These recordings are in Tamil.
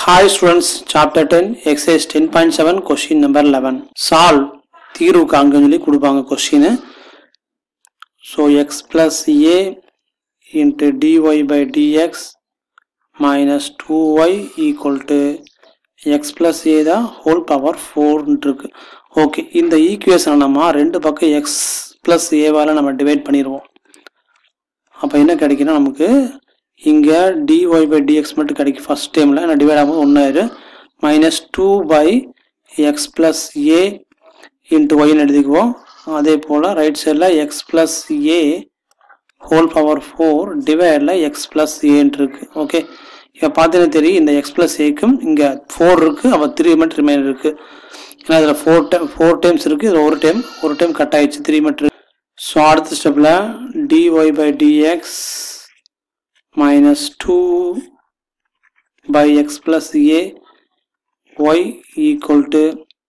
Hi students, chapter 10, exercise 10.7, question number 11. Solve தீர்வு காண்கன்னு சொல்லி கொடுப்பாங்க question so x plus a into dy by dx minus two y equal to x plus a தான் ஹோல் பவர் ஃபோர்னு இருக்கு ஓகே இந்த ஈக்குவேஷனை நம்ம ரெண்டு பக்கம் எக்ஸ் பிளஸ் ஏவால் நம்ம டிவைட் பண்ணிடுவோம் அப்போ என்ன கிடைக்குன்னா நமக்கு இங்கே டிஒய் பை டிஎக்ஸ் மட்டும் கிடைக்கும் ஃபஸ்ட் டைமில் நான் டிவைட் ஆகும்போது ஒன்றாயிரும் minus two by x plus a into ஒய்னு எழுதிக்குவோம் அதே போல் ரைட் சைடில் x plus a whole power four டிவைடில் எக்ஸ் ப்ளஸ் ஏன்ட்டு இருக்கு ஓகே இப்போ பார்த்தீங்கன்னா தெரியும் இந்த எக்ஸ் ப்ளஸ் ஏக்கும் இங்கே ஃபோர் இருக்குது அப்போ த்ரீ மட்டும் ரிமைன் இருக்குது ஏன்னா இதில் ஃபோர் டைம் ஃபோர் டைம்ஸ் இருக்குது இதில் ஒரு டைம் ஒரு டைம் கட் ஆயிடுச்சு த்ரீ மட்டும் ஸோ அடுத்த ஸ்டெப்பில் dy by dx minus 2 by x plus a y equal to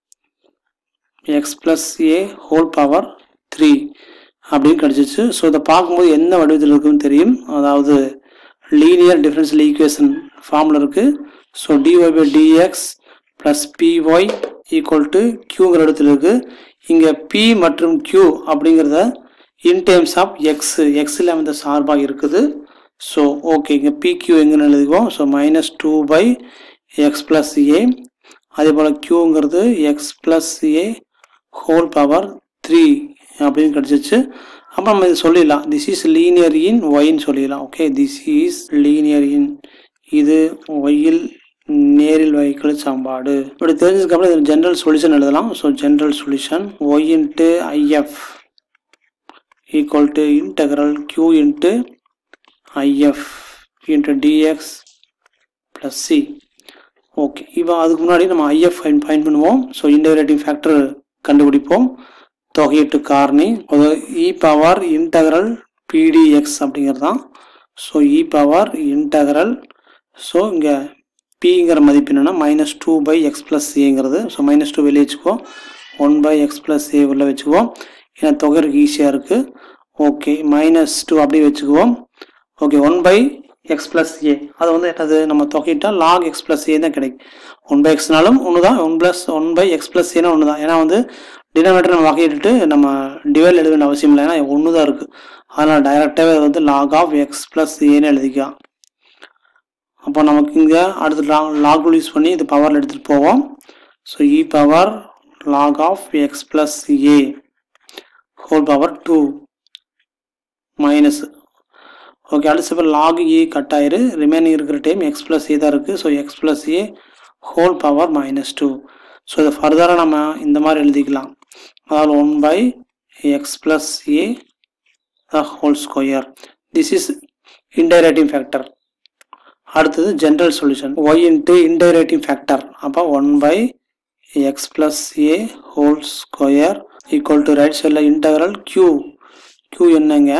x plus a whole power 3 அப்படின்னு கிடச்சிச்சு ஸோ இதை பார்க்கும்போது என்ன வடிவத்தில் இருக்குன்னு தெரியும் அதாவது லீனியர் டிஃபரன்ஷியல் ஈக்குவேஷன் ஃபார்மில் இருக்குது so dy by dx plus py equal to க்யூங்கிற இடத்துல இருக்குது இங்கே பி மற்றும் க்யூ அப்படிங்கிறத இன் டேர்ம்ஸ் ஆஃப் எக்ஸ் எக்ஸில் அந்த சார்பாக இருக்குது ஸோ ஓகே இங்கே பிக்யூ எங்கன்னு எழுதிக்குவோம் so minus two by x plus a அதே போல் க்யூங்கிறது x plus a whole power three அப்படின்னு கிடச்சிச்சு அப்போ நம்ம இது சொல்லிடலாம் திஸ் இஸ் லீனியர் இன் ஒயின்னு சொல்லிடலாம் okay this is linear in இது ஒயில் நேரில் வைக்கல் சாம்பாடு இப்படி தெரிஞ்சதுக்கப்புறம் இது ஜென்ரல் சொல்யூஷன் எழுதலாம் so general solution y into IF equal to integral q into IF into dx plus c okay இப்போ அதுக்கு முன்னாடி நம்ம ஐஎஃப் ஃபைன் ஃபைன் பண்ணுவோம் ஸோ இன்டகிரேட்டிங் ஃபேக்டர் கண்டுபிடிப்போம் தொகையீட்டு காரணி இ பவர் இன்டகரல் பிடிஎக்ஸ் அப்படிங்கிறது தான் so e power integral so இங்கே பிங்கிற மதிப்பு என்னென்னா minus two by x plus ஏங்கிறது ஸோ மைனஸ் டூ வெளியே வச்சுக்குவோம் one by x plus a உள்ள வச்சுக்குவோம் ஏன்னா தொகை இருக்கு ஈஸியாக இருக்குது ஓகே மைனஸ் டூ அப்படியே வச்சுக்குவோம் okay one by x plus a அது வந்து என்னது நம்ம தொகையிட்டால் லாக் எக்ஸ் ப்ளஸ் ஏ தான் கிடைக்கும் ஒன் பை எக்ஸ்னாலும் ஒன்று தான் one plus one by x plus ஏனா ஒன்று தான் ஏன்னா வந்து டினாமேட்டர் நம்ம வகையிட்டு நம்ம டிவைட் எழுத வேண்டிய அவசியம் இல்லை ஏன்னா ஒன்று தான் இருக்குது அதனால் டைரெக்டாகவே அது வந்து லாக் ஆஃப் எக்ஸ் ப்ளஸ் ஏன்னு எழுதிக்கலாம் அப்போ நமக்கு இங்கே அடுத்து லாக் லாக் யூஸ் பண்ணி இது பவரில் எடுத்துகிட்டு போவோம் so e power log of x plus a whole power two minus okay அடுத்த ஸ்டெப் லாக் ஏ கட் ஆயிரு ரிமைனிங் இருக்கிற டைம் எக்ஸ் ப்ளஸ் ஏ தான் இருக்குது so x plus a whole power minus two so இதை ஃபர்தராக நம்ம இந்த மாதிரி எழுதிக்கலாம் அதாவது one by x plus a the whole square this is integrating factor அடுத்தது general solution y into integrating factor அப்போ one by x plus a whole square equal to right சைடில் இன்டகரல் க்யூ க்யூ என்னங்க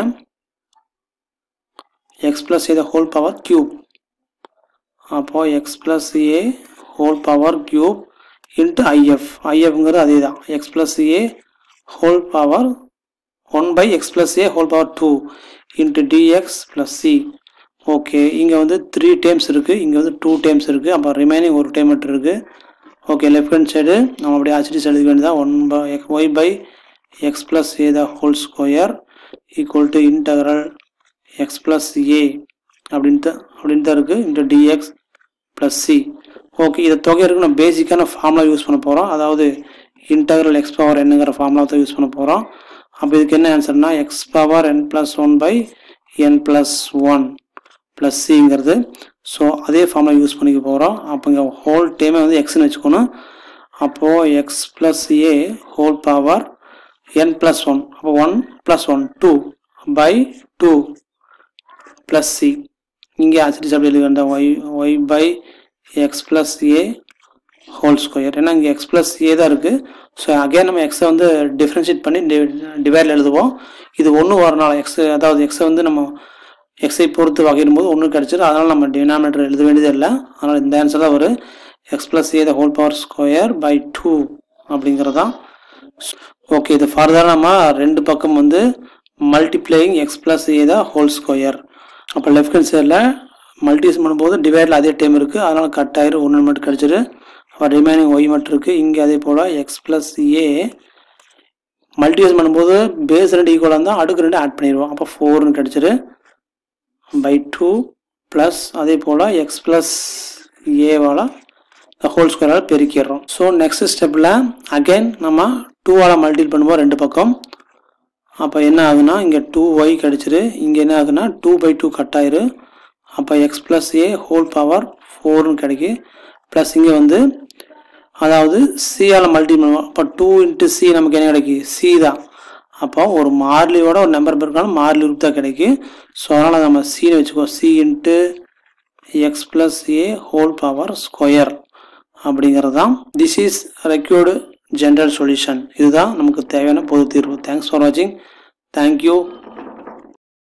x plus a whole power cube அப்போது x plus a whole power cube into IF ஐஎஃப்ங்கிறது அதே தான் x plus a whole power one by x plus a whole power two into dx plus c okay இங்கே வந்து த்ரீ டைம்ஸ் இருக்குது இங்கே வந்து டூ டைம்ஸ் இருக்குது அப்போ ரிமைனிங் ஒரு டைம் மட்டும் இருக்குது ஓகே லெஃப்ட் ஹேண்ட் சைடு நம்ம அப்படியே ஆச்சிடிஸ் எழுதிக்க வேண்டியதான் one by y by x plus a the whole square equal to integral x plus a அப்படின்ட்டு அப்படின்னு தான் இருக்குது into dx plus c okay இதை தொகை இருக்கு நம்ம பேசிக்கான ஃபார்முலா யூஸ் பண்ண போகிறோம் அதாவது இன்டகரல் எக்ஸ் பவர் என்னங்கிற ஃபார்முலா தான் யூஸ் பண்ண போகிறோம் அப்போ இதுக்கு என்ன ஆன்சர்னா x power n plus one by n plus one plus சிங்கிறது ஸோ அதே ஃபார்முலா யூஸ் பண்ணிக்க போகிறோம் அப்போ இங்கே ஹோல் டைமே வந்து எக்ஸ்னு வச்சுக்கணும் அப்போது x plus a whole power n plus one அப்போ one plus one two by two plus c இங்கே ஆசிரியர் அப்படி எழுத வேண்டாம் y y by x plus a whole square ஏன்னா இங்கே எக்ஸ் ப்ளஸ் ஏ தான் இருக்குது ஸோ அகைன் நம்ம எக்ஸை வந்து டிஃப்ரென்ஷியேட் பண்ணி டிவைடில் எழுதுவோம் இது ஒன்று வரனால எக்ஸ் அதாவது எக்ஸை வந்து நம்ம எக்ஸை பொறுத்து வகையிடும் போது ஒன்று கிடச்சிடும் அதனால் நம்ம டினாமினேட்டர் எழுத வேண்டியது இல்லை அதனால் இந்த ஆன்சர் தான் ஒரு x plus a the whole power square by two அப்படிங்கிறது தான் ஓகே இது ஃபர்தராக நம்ம ரெண்டு பக்கம் வந்து multiplying x plus a the whole square அப்போ லெஃப்ட் ஹேண்ட் சைடில் மல்டிஸ் பண்ணும்போது டிவைடில் அதே டைம் இருக்குது அதனால் கட் ஆயிரும் ஒன்று மட்டும் கிடச்சிரு அப்போ ரிமைனிங் ஒய் மட்டும் இருக்குது இங்கே அதே போல் எக்ஸ் ப்ளஸ் ஏ மல்டிவேஸ் பண்ணும்போது பேஸ் ரெண்டு ஈக்குவலாக இருந்தால் அடுக்கு ரெண்டு ஆட் பண்ணிடுவோம் அப்போ ஃபோர்னு கிடச்சிரு பை டூ ப்ளஸ் அதே போல் எக்ஸ் ப்ளஸ் ஏவால் ஹோல் ஸ்கொயரால் பெருக்கிடுறோம் ஸோ நெக்ஸ்ட் ஸ்டெப்பில் அகைன் நம்ம டூவால் மல்டிபிள் பண்ணும்போது ரெண்டு பக்கம் அப்போ என்ன ஆகுனா இங்கே டூ ஒய் கிடச்சிரு இங்கே என்ன ஆகுனா டூ பை டூ கட் ஆயிரு அப்போ x plus a whole power ஃபோர்னு கிடைக்கு ப்ளஸ் இங்கே வந்து அதாவது சியால் மல்டி பண்ணுவோம் அப்போ டூ இன்ட்டு சி நமக்கு என்ன கிடைக்கு சி தான் அப்போ ஒரு மாறிலியோட ஒரு நம்பர் பிறக்காலும் மாறிலி உறுப்பு தான் கிடைக்கும் ஸோ அதனால் நம்ம சின்னு வச்சுக்கோ c into x plus a whole power square அப்படிங்கிறது தான் this is required general solution இதுதான் நமக்கு தேவையான பொது தீர்வு தேங்க்ஸ் ஃபார் வாட்சிங் தேங்க்யூ